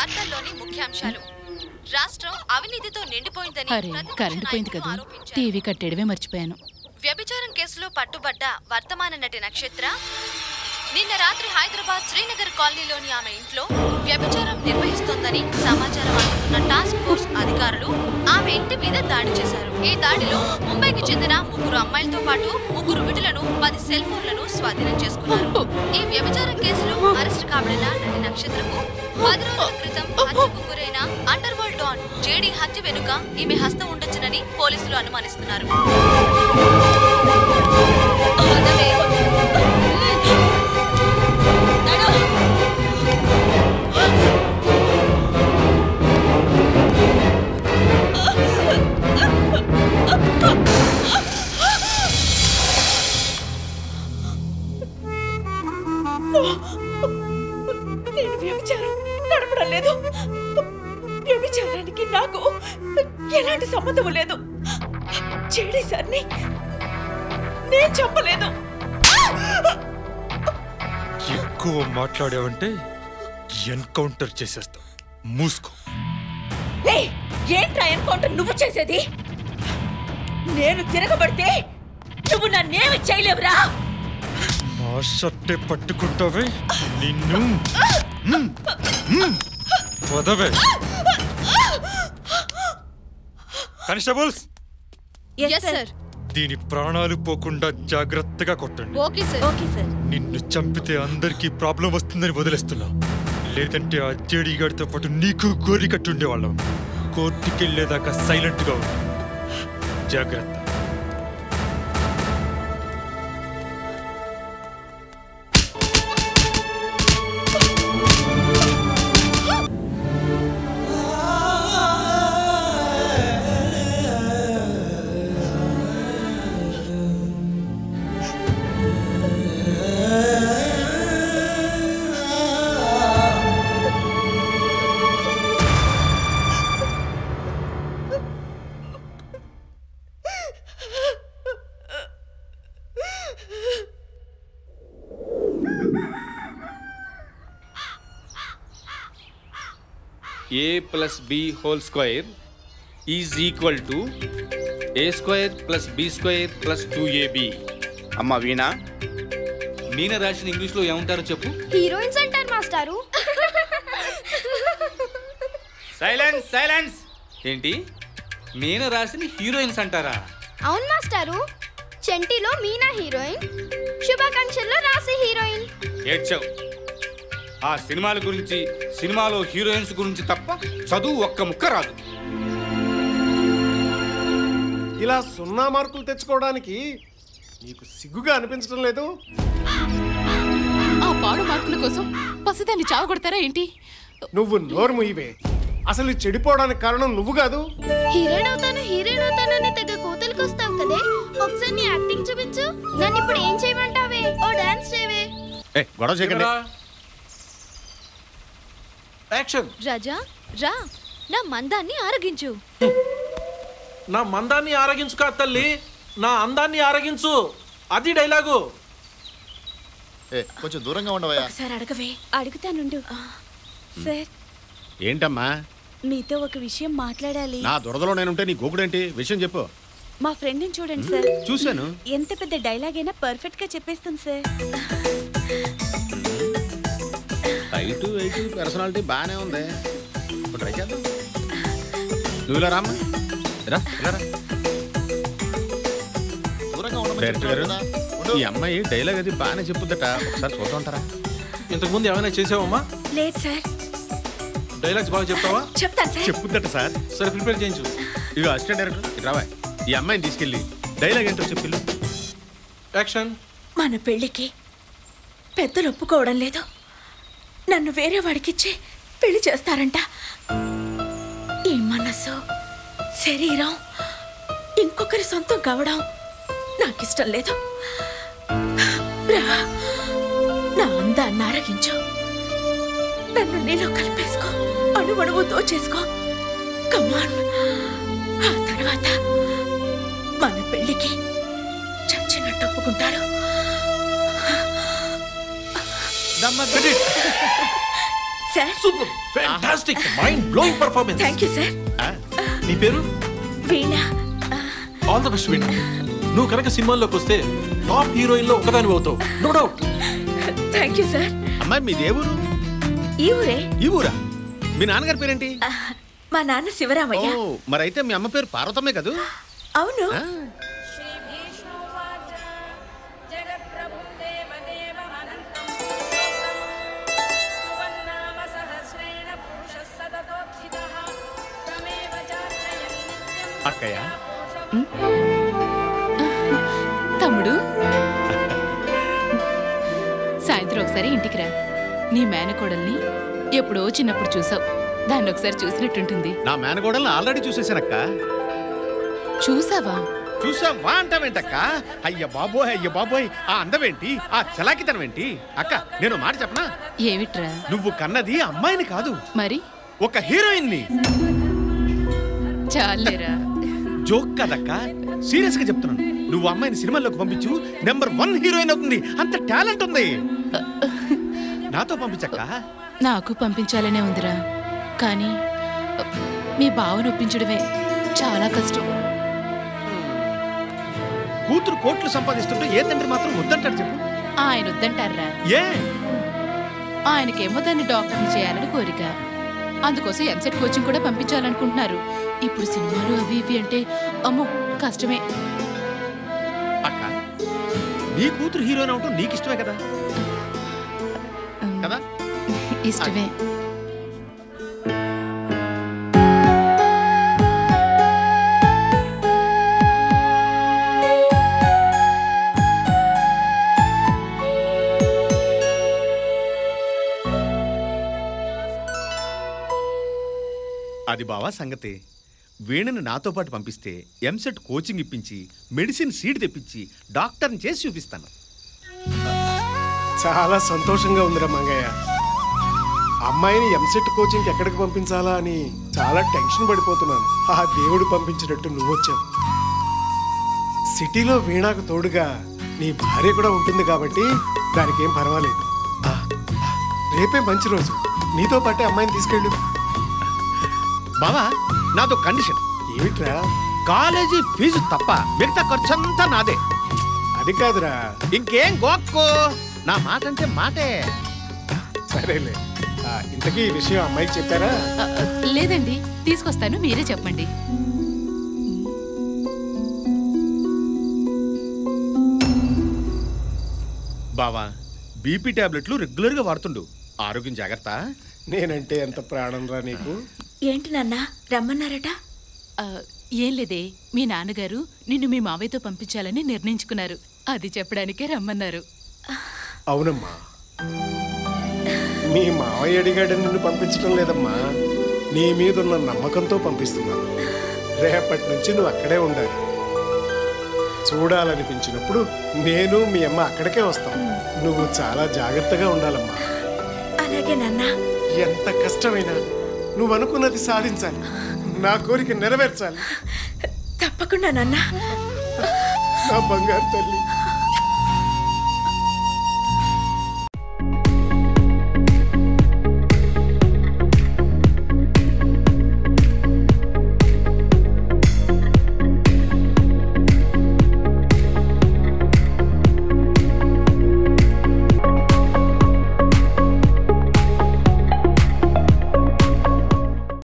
వార్తల్లోని ముఖ్యాంశాలు రాష్ట్రం అవినీతితో నిండిపోయిందని అరే ప్రతిపక్ష కరెంట్ పోయింది నాయకులు కదా ఆరోపించారు. టీవీ కట్టేయడమే మర్చిపోయాను వ్యభిచారం కేసులో పట్టుబడ్డ వర్తమాన నటి నక్షత్ర నిన్న రాత్రి హైదరాబాద్ శ్రీనగర్ కాలనీలోని ఆమె ఇంట్లో వ్యభిచారం నిర్వహిస్తోందని సమాచారం అందుకున్న టాస్క్ ఫోర్స్ అధికారులు ఆమె ఇంటి మీద దాడి చేశారు ఈ దాడిలో ముంబైకి చెందిన ముగ్గురు అమ్మాయిలతో పాటు ముగ్గురు విటులను పది సెల్ ఫోన్లను స్వాధీనం చేసుకున్నారు ఈ వ్యభిచారం కేసులో అరెస్ట్ కాబడిన నటి నక్షత్రకు పది రోజుల క్రితం హత్యకు గురైన అండర్ వరల్డ్ డాన్ జేడీ హత్య వెనుక ఈమె హస్తం ఉండొచ్చునని పోలీసులు అనుమానిస్తున్నారు వదలే. నేను వ్యభిచారం నడపడం లేదు వ్యభిచారానికి నాకు ఎలాంటి సంబంధం లేదు చెడి సార్ని నేను చెప్పలేదు ఎక్కువ మాట్లాడావంటే ఎన్కౌంటర్ చేసేస్తా మూసుకో ఏయ్, ఏంట్రా ఎన్కౌంటర్ నువ్వు చేసేది నేను తిరగబడితే నువ్వు నన్నేమి చేయలేవురా నా షట్టే పట్టుకుంటావే నిన్ను మ్మ్. మ్మ్. వదవే కానిస్టేబుల్స్ Yes, sir. దీని ప్రాణాలు పోకుండా జాగ్రత్తగా కొట్టండి ఓకే సార్ ఓకే సార్ నిన్ను చంపితే అందరికీ ప్రాబ్లం వస్తుందని వదిలేస్తున్నా లేదంటే ఆ జేడీ గారితో పాటు నీకు గోరి కట్టి ఉండేవాళ్ళం కోర్టుకెళ్ళేదాకా సైలెంట్ గా ఉండు జాగ్రత్త A plus B whole square is equal to A square plus B square plus two A B అమ్మ వీణ మీన రాసిన ఇంగ్లీష్లో ఏమంటారో చెప్పు హీరోయిన్స్ అంటారు మాస్టారు సైలెన్స్ సైలెన్స్ ఏంటి మీన రాసిన హీరోయిన్స్ అంటారా అవును మాస్టారు చెంటిలో మీనా హీరోయిన్ శుభాకాంక్షల్లో రాసి హీరోయిన్ ఏడ్చావు ఆ సినిమాల గురించి సినిమాలో హీరోయిన్స్ గురించి తప్ప చదువు ఒక్క ముక్క రాదు ఇలా సున్నా మార్కులు తెచ్చుకోవడానికి నీకు సిగ్గుగా అనిపించడం లేదు ఆ పాడు మార్కుల కోసం పసిదాన్ని చావగొడతారా ఏంటి నువ్వు నోరు ముయ్యవే అసలు ఈ చెడిపోవడానికి కారణం నువ్వు కాదు హీరోయిన్ అవుతాను హీరోయిన్ అవుతానని తెగ కూతురికి వస్తావు కదే ఒకసారి నీ యాక్టింగ్ చూపించు నన్ను ఇప్పుడు ఏం చేయమంటావే ఓ డాన్స్ చేయవే ఏ గొడవ చేయకండి యాక్షన్ రాజా రా నా మందాన్ని ఆరగించు నా మందాన్ని ఆరగించు కా తల్లి నా అందాన్ని ఆరగించు అది డైలాగు ఏ కొంచెం దూరంగా ఉండవయ్యా ఒకసారి అడగవే అడుగుతానుండు సార్ ఏంటమ్మా మీతో ఒక విషయం మాట్లాడాలి నా దురదలో నేనుంటే నీ గోకుడేంటి విషయం చెప్పు మా ఫ్రెండ్ని చూడండి సార్ చూశాను ఎంత పెద్ద డైలాగ్ అయినా పర్ఫెక్ట్ గా చెప్పేస్తుంది సార్ హైట్ వెయిట్ పర్సనాలిటీ బాగానే ఉంది ఇప్పుడు ట్రై చేద్దాం నువ్వు ఇలా రామ్మా రా ఇలా రా దూరంగా ఉండమని డైరెక్టర్ గారు చెప్తున్నాను కదా. ఉండు. ఈ అమ్మాయి డైలాగ్ అది బాగానే చెప్పుద్దట ఒకసారి చూద్దాం ఉంటారా ఇంతకుముందు ఏమైనా చేసావమ్మా లేదు సార్ డైలాగ్స్ బాగా చెప్తావా చెప్తాను సార్ చెప్పుద్దట సార్ సరే ప్రిపేర్ చేయించు ఇక అసిస్టెంట్ డైరెక్టర్ ఇటు రావా ఈ అమ్మాయిని తీసుకెళ్ళి డైలాగ్ ఏంటో చెప్పిల్లు యాక్షన్ మన పెళ్లికి పెద్దలు ఒప్పుకోవడం లేదు నన్ను వేరే వాడికిచ్చి పెళ్లి చేస్తారంట ఈ మనసు శరీరం ఇంకొకరి సొంతం కావడం నాకిష్టం లేదు రా నా అందాన్ని ఆరగించు నన్ను నీలో కలిపేసుకో అణువణువు దోచేసుకో కమాన్ ఆ తర్వాత మన పెళ్లికి చచ్చినట్టు ఒప్పుకుంటారు sir super fantastic mind blowing performance thank you sir నీ పేరు Veena all the best Veena నువ్వు కనుక సినిమాల్లోకి వస్తే టాప్ హీరోయిన్ లో ఒకదాని అవుతావు no doubt thank you sir అమ్మాయి మీ దేవురు ఈ ఊరే ఈ ఊరా మీ నాన్నగారి పేరేంటి ఆ, మా నాన్న శివరామయ్య ఓ మరైతే మీ అమ్మ పేరు పార్వతమ్మే కదూ అవును ఆ, అక్కయ్య తమ్ముడు సాయంత్రం ఒకసారి ఇంటికి రా నీ మేనకోడల్ని ఎప్పుడో చిన్నప్పుడు చూసావు దాన్ని ఒకసారి చూసినట్టుంటుంది నా మేనగోడల్ని ఆల్రెడీ చూసేశానక్క చూసావా చూసావా అంటావేంటక్క అయ్య బాబోయ్ అయ్య బాబోయ్ ఆ అందమేంటి ఆ చలాకితనం ఏంటి అక్క నేను మాట చెప్పనా ఏమిట్రా నువ్వు కన్నది అమ్మాయిని కాదు మరి ఒక హీరోయిన్ ని చాలేరా జోక్ కదక్క సీరియస్ గా చెప్తున్నాను నువ్వు అమ్మాయిని సినిమాల్లోకి పంపించు నెంబర్ వన్ హీరోయిన్ అవుతుంది అంత టాలెంట్ ఉంది నాతో పంపించక్క నాకు పంపించాలనే ఉందిరా కానీ మీ బావను ఒప్పించడమే చాలా కష్టం కూతురు కోట్లు సంపాదిస్తుంటే ఏ తండ్రి మాత్రం వద్దంటాడు చెప్పు ఆయన వద్దంటారా ఏ ఆయనకేమో దాన్ని డాక్టర్ని చేయాలని కోరిక అందుకోసం ఎంసెట్ కోచింగ్ కూడా పంపించాలనుకుంటున్నారు ఇప్పుడు సినిమాలు అవి ఇవి అంటే అమ్మో కష్టమే అక్క నీ కూతురు హీరోయిన్ అవటం నీకు ఇష్టమే కదా ఉమ్, కదా ఇష్టమే అది బావా సంగతి వీణని నాతో పాటు పంపిస్తే ఎంసెట్ కోచింగ్ ఇప్పించి మెడిసిన్ సీట్ తెప్పించి డాక్టర్ని చేసి చూపిస్తాను చాలా సంతోషంగా ఉందిరా మంగయ్య అమ్మాయిని ఎంసెట్ కోచింగ్కి ఎక్కడికి పంపించాలా అని చాలా టెన్షన్ పడిపోతున్నాను ఆ దేవుడు పంపించినట్టు నువ్వు వచ్చావు సిటీలో వీణాకు తోడుగా నీ భార్య కూడా ఉంటుంది కాబట్టి దానికి ఏం పర్వాలేదు ఆ, రేపే మంచి రోజు నీతో పాటే అమ్మాయిని తీసుకెళ్ళు బావా నాతో కండిషన్ ఏమిట్రా కాలేజీ ఫీజు తప్ప మిగతా ఖర్చంతా నాదే అది కాదురా ఇంకేం గోక్కో నా మాట అంటే మాటే సరేలే ఆ, ఇంతకీ ఈ విషయం అమ్మాయికి చెప్పారా ఆ, ఆ, లేదండి తీసుకొస్తాను మీరే చెప్పండి బావా బీపీ టాబ్లెట్లు రెగ్యులర్గా వాడుతుండు ఆరోగ్యం జాగ్రత్త నేనంటే ఎంత ప్రాణం రా నీకు ఏంటి నాన్న రమ్మన్నారట ఆ, ఏం లేదే మీ నాన్నగారు నిన్ను మీ మావయ్యతో పంపించాలని నిర్ణయించుకున్నారు అది చెప్పడానికే రమ్మన్నారు అవునమ్మా మీ మావయ్య అడిగాడని నిన్ను పంపించడం లేదమ్మా నీ మీద ఉన్న నమ్మకంతో పంపిస్తున్నాను రేపటి నుంచి నువ్వు అక్కడే ఉండాలి చూడాలనిపించినప్పుడు నేను మీ అమ్మ అక్కడికే వస్తాం నువ్వు చాలా జాగ్రత్తగా ఉండాలమ్మా అలాగే నాన్న ఎంత కష్టమైనా నువ్వు అనుకున్నది సాధించాలి నా కోరిక నెరవేర్చాలి తప్పకుండా నాన్న నా బంగారు తల్లి